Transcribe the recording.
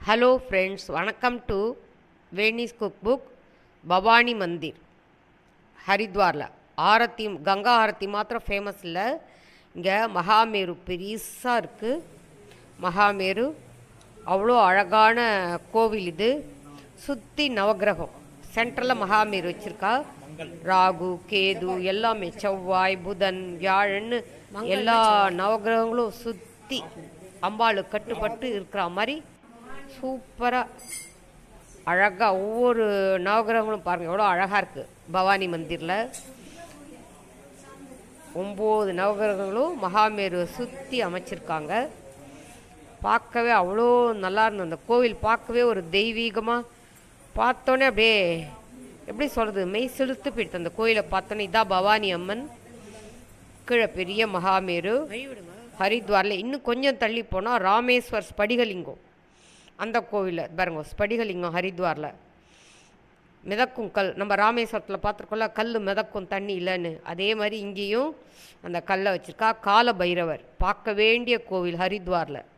hello friends வணக்கம் to வேணிஸ் cook book Bhavani Mandir ஹரித்வாரில் ஆரத்தி கங்கா ஆரத்தி மாத்திரம் ஃபேமஸ் இல்லை இங்கே மகாமேரு பெரிசாக இருக்குது மகாமேரு அவ்வளோ அழகான கோவில் இது சுற்றி நவக்கிரகம் சென்டரில் மகாமேரு வச்சுருக்கா ராகு கேது எல்லாமே செவ்வாய் புதன் வியாழன்னு எல்லா நவக்கிரகங்களும் சுற்றி அம்பாளு கட்டுப்பட்டு இருக்கிற மாதிரி சூப்பராக அழகாக ஒவ்வொரு நவகிரகங்களும் பாருங்கள் எவ்வளோ அழகாக இருக்குது பவானி மந்திரில் ஒம்பது நவகிரகங்களும் மகாமேருவை சுற்றி அமைச்சிருக்காங்க பார்க்கவே அவ்வளோ நல்லா இருந்தது அந்த கோவில் பார்க்கவே ஒரு தெய்வீகமாக பார்த்தோன்னே அப்படியே எப்படி சொல்கிறது மெய் செலுத்து போயிடுது அந்த கோயிலை பார்த்தோன்னே இதான் பவானி அம்மன் கீழே பெரிய மகாமேரு ஹரித்வாரில் இன்னும் கொஞ்சம் தள்ளி போனால் ராமேஸ்வர் ஸ்படிகலிங்கம் அந்த கோவிலில் பாருங்க ஸ்படிகலிங்கம் ஹரித்வாரில் மிதக்கும் கல் நம்ம ராமேஸ்வரத்தில் பார்த்துருக்கோம்ல கல் மிதக்கும் தண்ணி இல்லைன்னு அதே மாதிரி இங்கேயும் அந்த கல்லை வச்சுருக்கா கால பைரவர் பார்க்க வேண்டிய கோவில் ஹரித்வாரில்